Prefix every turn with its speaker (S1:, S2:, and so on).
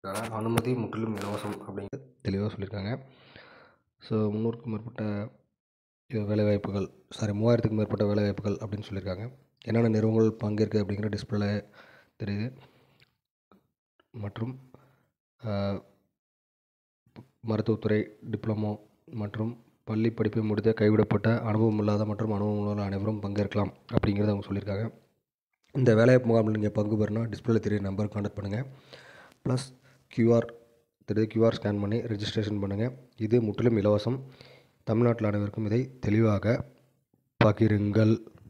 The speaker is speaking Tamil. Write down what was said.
S1: அனுமதி முற்றிலும் இலவசம் அப்படிங்கிறது தெளிவாக சொல்லியிருக்காங்க ஸோ முந்நூறுக்கும் மேற்பட்ட இது வேலைவாய்ப்புகள் சாரி மூவாயிரத்துக்கும் மேற்பட்ட வேலைவாய்ப்புகள் அப்படின்னு சொல்லியிருக்காங்க என்னென்ன நிறுவனங்கள் பங்கேற்குது அப்படிங்கிற டிஸ்பிளேல தெரியுது மற்றும் ஆஹ், மருத்துவத்துறை டிப்ளமோ மற்றும் பள்ளி படிப்பை முடித்த கைவிடப்பட்ட அனுபவம் இல்லாத மற்றும் அனுபவம் உள்ள அனைவரும் பங்கேற்கலாம் அப்படிங்கிறத அவங்க சொல்லியிருக்காங்க இந்த வேலைவாய்ப்பு முகாமில் நீங்கள் பங்கு பெறணும் டிஸ்பிளேல தெரிய நம்பருக்கு கான்டாக்ட் பண்ணுங்கள் ப்ளஸ் கியூஆர் தெரியுது கியூஆர் ஸ்கேன் பண்ணி ரெஜிஸ்ட்ரேஷன் பண்ணுங்கள் இது முற்றிலும் இலவசம் தமிழ்நாட்டில் அனைவருக்கும் இதை தெளிவாக பகிருங்கள்